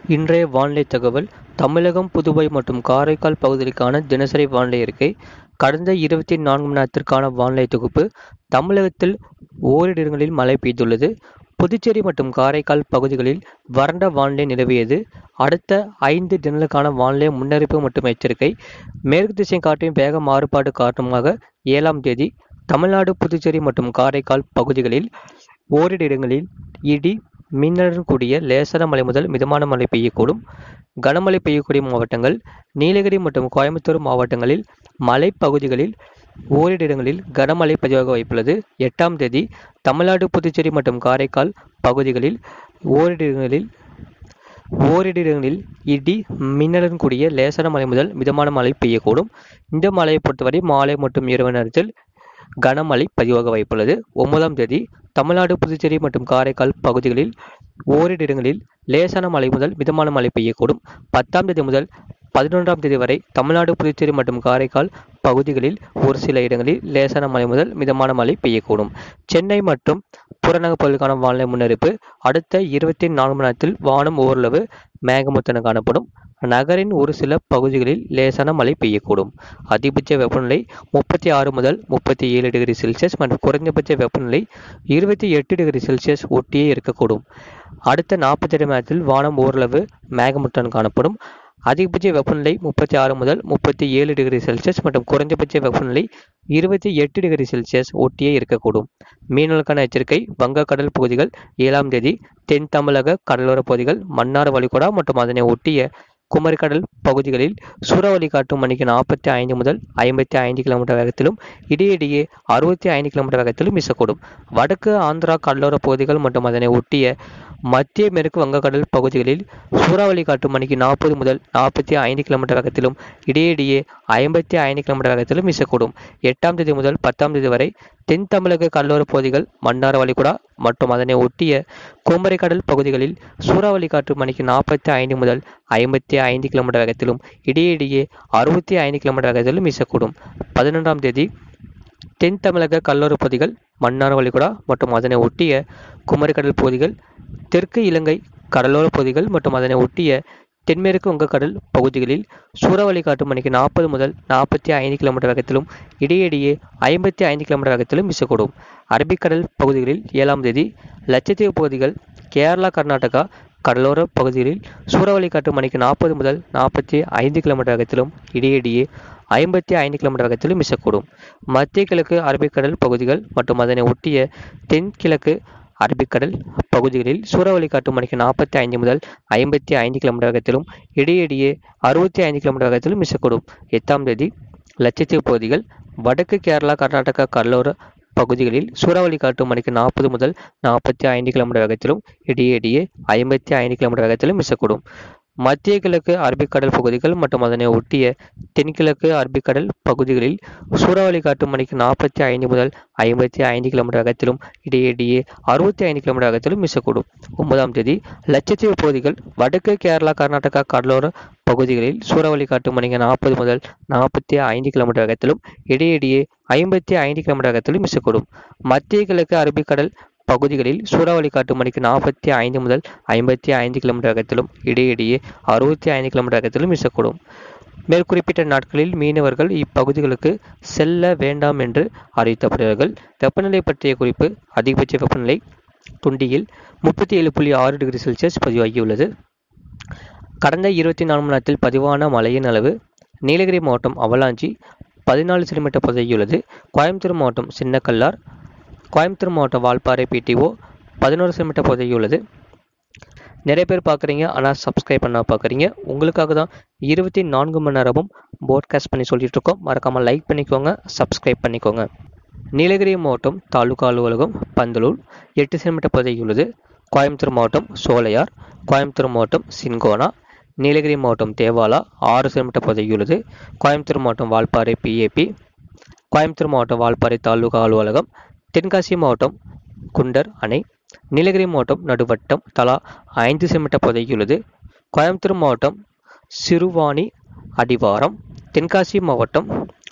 இன்றைய வானிலை தகவல் தமிழகம் புதுவை மற்றும் காரைக்கால் பகுதிகளுக்கான தினசரி வானிலை அறிக்கை கடந்த இருபத்தி நான்கு மணி நேரத்திற்கான வானிலை தொகுப்பு தமிழகத்தில் ஓரிரு இடங்களில் மழை பெய்துள்ளது புதுச்சேரி மற்றும் காரைக்கால் பகுதிகளில் வறண்ட வானிலை நிலவியது அடுத்த ஐந்து தினங்களுக்கான வானிலை முன்னறிவிப்பு மற்றும் எச்சரிக்கை மேற்கு திசை காற்றின் வேக மாறுபாடு காரணமாக ஏழாம் தேதி தமிழ்நாடு புதுச்சேரி மற்றும் காரைக்கால் பகுதிகளில் ஓரிரு இடங்களில் இடி மின்னலுடன் கூடிய லேசான மழை முதல் மிதமான மழை பெய்யக்கூடும் கனமழை பெய்யக்கூடிய மாவட்டங்கள் நீலகிரி மற்றும் கோயம்புத்தூர் மாவட்டங்களில் மலைப்பகுதிகளில் ஓரிரு இடங்களில் கனமழை பதிவாக வாய்ப்புள்ளது எட்டாம் தேதி தமிழ்நாடு புதுச்சேரி மற்றும் காரைக்கால் பகுதிகளில் ஓரிரு இடங்களில் ஓரிரு இடங்களில் இடி மின்னலுடன் கூடிய லேசான மழை முதல் மிதமான மழை பெய்யக்கூடும் இந்த மழையை பொறுத்தவரை மாலை மற்றும் இரவு நேரத்தில் கனமழை பதிவாக வாய்ப்புள்ளது ஒன்பதாம் தேதி தமிழ்நாடு புதுச்சேரி மற்றும் காரைக்கால் பகுதிகளில் ஓரிரு இடங்களில் லேசான மழை முதல் மிதமான மழை பெய்யக்கூடும் பத்தாம் தேதி முதல் பதினொன்றாம் தேதி வரை தமிழ்நாடு புதுச்சேரி மற்றும் காரைக்கால் பகுதிகளில் ஒரு சில இடங்களில் லேசான மழை முதல் மிதமான மழை பெய்யக்கூடும் சென்னை மற்றும் புறநகர் பகுதிக்கான வானிலை முன்னறிப்பு அடுத்த இருபத்தி நான்கு மணி நேரத்தில் வானம் ஓரளவு மேகமூத்தன காணப்படும் நகரின் ஒரு சில பகுதிகளில் லேசான மழை பெய்யக்கூடும் அதிகபட்ச வெப்பநிலை முப்பத்தி ஆறு முதல் முப்பத்தி ஏழு டிகிரி செல்சியஸ் மற்றும் குறைந்தபட்ச வெப்பநிலை இருபத்தி எட்டு டிகிரி செல்சியஸ் ஒட்டியே இருக்கக்கூடும் அடுத்த நாற்பத்தெட்டு மணி நேரத்தில் வானம் ஓரளவு மேகமூட்டம் காணப்படும் அதிகபட்ச வெப்பநிலை முப்பத்தி ஆறு முதல் முப்பத்தி ஏழு டிகிரி செல்சியஸ் மற்றும் குறைந்தபட்ச வெப்பநிலை இருபத்தி எட்டு டிகிரி செல்சியஸ் ஒட்டியே இருக்கக்கூடும் மீனவர்களுக்கான எச்சரிக்கை வங்கக்கடல் பகுதிகள் ஏழாம் தேதி தென் தமிழக கடலோர பகுதிகள் மன்னார் வளைகுடா மற்றும் அதனை ஒட்டிய குமரிக்கடல் பகுதிகளில் சூறாவளி காற்று மணிக்கு நாற்பத்தி ஐந்து முதல் ஐம்பத்தி ஐந்து கிலோமீட்டர் வேகத்திலும் இடையிடையே அறுபத்தி ஐந்து கிலோமீட்டர் வேகத்திலும் வீசக்கூடும் வடக்கு ஆந்திரா கடலோர பகுதிகள் மற்றும் அதனை ஒட்டிய மத்திய மேற்கு வங்கக்கடல் பகுதிகளில் சூறாவளி காற்று மணிக்கு நாற்பது முதல் நாற்பத்தி ஐந்து கிலோமீட்டர் வேகத்திலும் இடையிடையே ஐம்பத்தி ஐந்து கிலோமீட்டர் வேகத்திலும் வீசக்கூடும் எட்டாம் தேதி முதல் பத்தாம் தேதி வரை தென் தமிழக கடலோர பகுதிகள் மன்னார் வளைகுடா மற்றும் அதனை ஒட்டிய குமரிக்கடல் பகுதிகளில் சூறாவளி காற்று மணிக்கு நாற்பத்தி ஐந்து முதல் ஐம்பத்தி ஐந்து கிலோமீட்டர் வேகத்திலும் இடையிடையே அறுபத்தி ஐந்து கிலோமீட்டர் வேகத்திலும் வீசக்கூடும் பதினொன்றாம் தேதி தென் தமிழக கடலோர பகுதிகள் மன்னார் வளைகுடா மற்றும் அதனை ஒட்டிய குமரிக்கடல் பகுதிகள் தெற்கு இலங்கை கடலோர பகுதிகள் மற்றும் அதனை ஒட்டிய தென்மேற்கு வங்கக்கடல் பகுதிகளில் சூறாவளி காற்று மணிக்கு நாற்பது முதல் நாற்பத்தி ஐந்து கிலோமீட்டர் வேகத்திலும் இடையிடையே ஐம்பத்தி ஐந்து கிலோமீட்டர் வேகத்திலும் வீசக்கூடும் அரபிக்கடல் பகுதிகளில் ஏழாம் தேதி லட்சத்தீவு பகுதிகள் கேரளா கர்நாடகா கடலோர பகுதிகளில் சூறாவளி காற்று மணிக்கு நாற்பது முதல் நாற்பத்தி ஐந்து கிலோமீட்டர் வேகத்திலும் இடையிடையே ஐம்பத்தி ஐந்து கிலோமீட்டர் வேகத்திலும் வீசக்கூடும் மத்திய கிழக்கு அரபிக்கடல் பகுதிகள் மற்றும் அதனை ஒட்டிய தென்கிழக்கு அரபிக்கடல் பகுதிகளில் சூறாவளி காற்று மணிக்கு நாற்பத்தி ஐந்து முதல் ஐம்பத்தி ஐந்து கிலோமீட்டர் வேகத்திலும் இடையிடையே அறுபத்தி ஐந்து கிலோமீட்டர் வேகத்திலும் வீசக்கூடும் எட்டாம் தேதி லட்சத்தீவு பகுதிகள் வடக்கு கேரளா கர்நாடகா கடலோர பகுதிகளில் சூறாவளி காற்று மணிக்கு நாற்பது முதல் நாற்பத்தி ஐந்து கிலோமீட்டர் வேகத்திலும் இடையிடையே ஐம்பத்தி ஐந்து கிலோமீட்டர் வேகத்திலும் வீசக்கூடும் மத்திய கிழக்கு அரபிக்கடல் பகுதிகள் மற்றும் அதனை ஒட்டிய தென்கிழக்கு அரபிக்கடல் பகுதிகளில் சூறாவளி காற்று மணிக்கு நாற்பத்தி ஐந்து முதல் ஐம்பத்தி ஐந்து கிலோமீட்டர் வேகத்திலும் இடையிடையே அறுபத்தி ஐந்து கிலோமீட்டர் வேகத்திலும் வீசக்கூடும் ஒன்பதாம் தேதி லட்சத்தீவு பகுதிகள் வடக்கு கேரளா கர்நாடகா கடலோர பகுதிகளில் சூறாவளி காற்று மணிக்கு நாற்பது முதல் நாற்பத்தி ஐந்து கிலோமீட்டர் வேகத்திலும் இடையிடையே ஐம்பத்தி ஐந்து கிலோமீட்டர் வேகத்திலும் வீசக்கூடும் மத்திய கிழக்கு அரபிக்கடல் பகுதிகளில் சூறாவளி காற்று மணிக்கு நாற்பத்தி ஐந்து முதல் ஐம்பத்தி ஐந்து கிலோமீட்டர் வேகத்திலும் இடையிடையே அறுபத்தி ஐந்து கிலோமீட்டர் வேகத்திலும் வீசக்கூடும் மேற்குறிப்பிட்ட நாட்களில் மீனவர்கள் இப்பகுதிகளுக்கு செல்ல வேண்டாம் என்று அறிவிக்கப்படுகிறார்கள் வெப்பநிலை பற்றிய குறிப்பு அதிகபட்ச வெப்பநிலை துண்டியில் முப்பத்தி ஏழு புள்ளி ஆறு டிகிரி செல்சியஸ் பதிவாகியுள்ளது கடந்த இருபத்தி நான்கு மணி நேரத்தில் பதிவான மழையின் அளவு நீலகிரி மாவட்டம் அவலாஞ்சி பதினாலு சென்டிமீட்டர் பதிவாகியுள்ளது கோயம்புத்தூர் மாவட்டம் சின்னக்கல்லார் கோயம்புத்தூர் மாவட்டம் வால்பாறை பிடிஓ பதினோரு சென்டிமீட்டர் பதிவாகியுள்ளது நிறைய பேர் பார்க்குறீங்க ஆனால் சப்ஸ்கிரைப் பண்ண பார்க்குறீங்க உங்களுக்காக தான் இருபத்தி நான்கு மணி நேரமும் போட்காஸ்ட் பண்ணி சொல்லிட்டு இருக்கோம் மறக்காமல் லைக் பண்ணிக்கோங்க சப்ஸ்கிரைப் பண்ணிக்கோங்க நீலகிரி மாவட்டம் தாலுகா அலுவலகம் பந்தலூர் எட்டு சென்டிமீட்டர் பதிவாகியுள்ளது கோயம்புத்தூர் மாவட்டம் சோலையார் கோயம்புத்தூர் மாவட்டம் சின்கோனா நீலகிரி மாவட்டம் தேவாலா ஆறு சென்டிமீட்டர் பதிவாகியுள்ளது கோயம்புத்தூர் மாவட்டம் வால்பாறை பிஏபி கோயம்புத்தூர் மாவட்டம் வால்பாறை தாலுகா அலுவலகம் தென்காசி மாவட்டம் குண்டர் அணை நீலகிரி மாவட்டம் நடுவட்டம் தலா ஐந்து சென்டிமீட்டர் பதிவாகியுள்ளது கோயம்புத்தூர் மாவட்டம் சிறுவாணி அடிவாரம் தென்காசி மாவட்டம்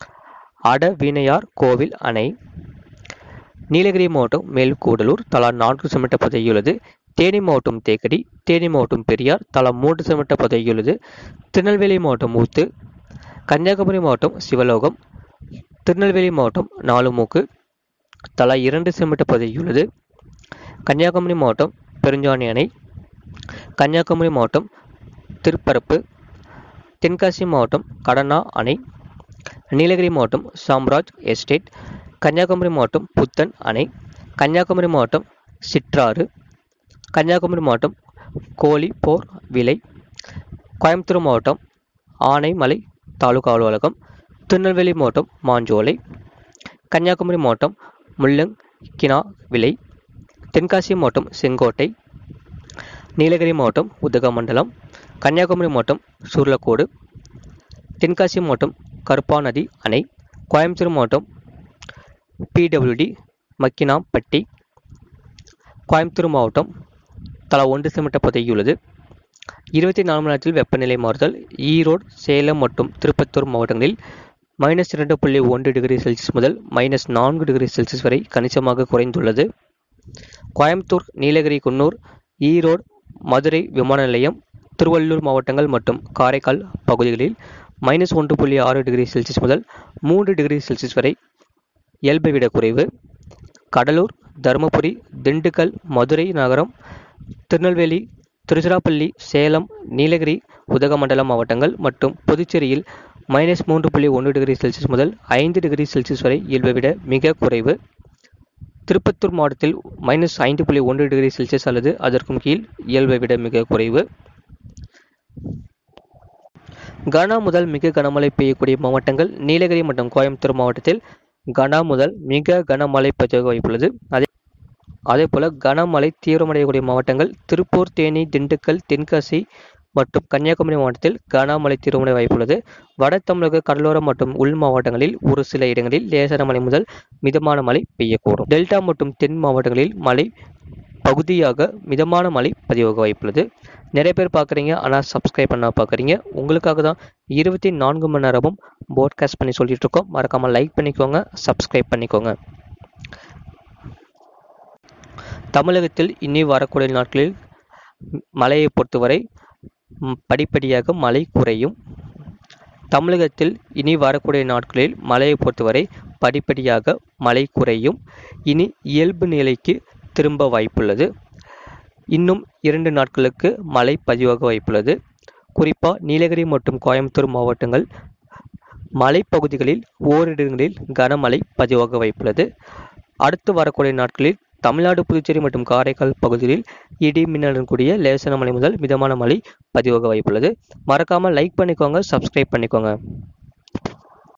அடவினையார் கோவில் அணை நீலகிரி மாவட்டம் மேல்கூடலூர் தலா நான்கு சென்டிமீட்டர் பதிவாகியுள்ளது தேனி மாவட்டம் தேக்கடி தேனி மாவட்டம் பெரியார் தலா மூன்று சென்டிமீட்டர் பதிவாகியுள்ளது திருநெல்வேலி மாவட்டம் ஊத்து கன்னியாகுமரி மாவட்டம் சிவலோகம் திருநெல்வேலி மாவட்டம் நாலுமூக்கு தலா இரண்டு சென்டிமீட்டர் பதிவாகியுள்ளது கன்னியாகுமரி மாவட்டம் பெருஞ்சாணி அணை கன்னியாகுமரி மாவட்டம் திருப்பரப்பு தென்காசி மாவட்டம் கடனா அணை நீலகிரி மாவட்டம் சாம்ராஜ் எஸ்டேட் கன்னியாகுமரி மாவட்டம் புத்தன் அணை கன்னியாகுமரி மாவட்டம் சிற்றாறு கன்னியாகுமரி மாவட்டம் கோழி போர் விலை கோயம்புத்தூர் மாவட்டம் ஆனைமலை தாலுகா அலுவலகம் திருநெல்வேலி மாவட்டம் மாஞ்சோலை கன்னியாகுமரி மாவட்டம் முள்ளங்கினா விலை தென்காசி மாவட்டம் செங்கோட்டை நீலகிரி மாவட்டம் உதகமண்டலம் கன்னியாகுமரி மாவட்டம் சுருளக்கோடு தென்காசி மாவட்டம் கருப்பாநதி அணை கோயம்புத்தூர் மாவட்டம் பிடபிள்யூடி மக்கினாம்பட்டி கோயம்புத்தூர் மாவட்டம் தலா ஒன்று சென்டிமீட்டர் பதிவாகியுள்ளது இருபத்தி நாலு மணி நேரத்தில் வெப்பநிலை மாறுதல் ஈரோடு சேலம் மற்றும் திருப்பத்தூர் மாவட்டங்களில் மைனஸ் இரண்டு புள்ளி ஒன்று டிகிரி செல்சியஸ் முதல் மைனஸ் நான்கு டிகிரி செல்சியஸ் வரை கணிசமாக குறைந்துள்ளது கோயம்புத்தூர் நீலகிரி குன்னூர் ஈரோடு மதுரை விமான நிலையம் திருவள்ளூர் மாவட்டங்கள் மற்றும் காரைக்கால் பகுதிகளில் மைனஸ் ஒன்று புள்ளி ஆறு டிகிரி செல்சியஸ் முதல் மூன்று டிகிரி செல்சியஸ் வரை இயல்பை விட குறைவு கடலூர் தருமபுரி திண்டுக்கல் மதுரை நகரம் திருநெல்வேலி திருச்சிராப்பள்ளி சேலம் நீலகிரி உதகமண்டலம் மாவட்டங்கள் மற்றும் புதுச்சேரியில் மைனஸ் மூன்று புள்ளி ஒன்று டிகிரி செல்சியஸ் முதல் ஐந்து டிகிரி செல்சியஸ் வரை இயல்பை விட மிக குறைவு திருப்பத்தூர் மாவட்டத்தில் மைனஸ் ஐந்து புள்ளி ஒன்று டிகிரி செல்சியஸ் அல்லது அதற்கும் கீழ் இயல்பை விட மிக குறைவு கனா முதல் மிக கனமழை பெய்யக்கூடிய மாவட்டங்கள் நீலகிரி மற்றும் கோயம்புத்தூர் மாவட்டத்தில் கனா முதல் மிக கனமழை பதிவாக வாய்ப்புள்ளது அதே அதே போல கனமழை தீவிரமடையக்கூடிய மாவட்டங்கள் திருப்பூர் தேனி திண்டுக்கல் தென்காசி மற்றும் கன்னியாகுமரி மாவட்டத்தில் கனமழை தீவிரமடைய வாய்ப்புள்ளது வட தமிழக கடலோரம் மற்றும் உள் மாவட்டங்களில் ஒரு சில இடங்களில் லேசான மழை முதல் மிதமான மழை பெய்யக்கூடும் டெல்டா மற்றும் தென் மாவட்டங்களில் மழை பகுதியாக மிதமான மழை பதிவாக வாய்ப்புள்ளது நிறைய பேர் பார்க்குறீங்க ஆனால் சப்ஸ்கிரைப் பண்ண பார்க்குறீங்க உங்களுக்காக தான் இருபத்தி நான்கு மணி நேரமும் போட்காஸ்ட் பண்ணி சொல்லிட்டு இருக்கோம் மறக்காமல் லைக் பண்ணிக்கோங்க சப்ஸ்கிரைப் பண்ணிக்கோங்க தமிழகத்தில் இனி வரக்கூடிய நாட்களில் மழையை பொறுத்தவரை ம், படிப்படியாக மழை குறையும் தமிழகத்தில் இனி வரக்கூடிய நாட்களில் மழையை பொறுத்தவரை படிப்படியாக மழை குறையும் இனி இயல்பு நிலைக்கு திரும்ப வாய்ப்புள்ளது இன்னும் இரண்டு நாட்களுக்கு மழை பதிவாக வாய்ப்புள்ளது குறிப்பாக நீலகிரி மற்றும் கோயம்புத்தூர் மாவட்டங்கள் மலைப்பகுதிகளில் ஓரிடங்களில் கனமழை பதிவாக வாய்ப்புள்ளது அடுத்து வரக்கூடிய நாட்களில் தமிழ்நாடு புதுச்சேரி மற்றும் காரைக்கால் பகுதிகளில் இடி மின்னலுடன் கூடிய லேசான மழை முதல் மிதமான மழை பதிவாக வாய்ப்புள்ளது மறக்காமல் லைக் பண்ணிக்கோங்க சப்ஸ்கிரைப் பண்ணிக்கோங்க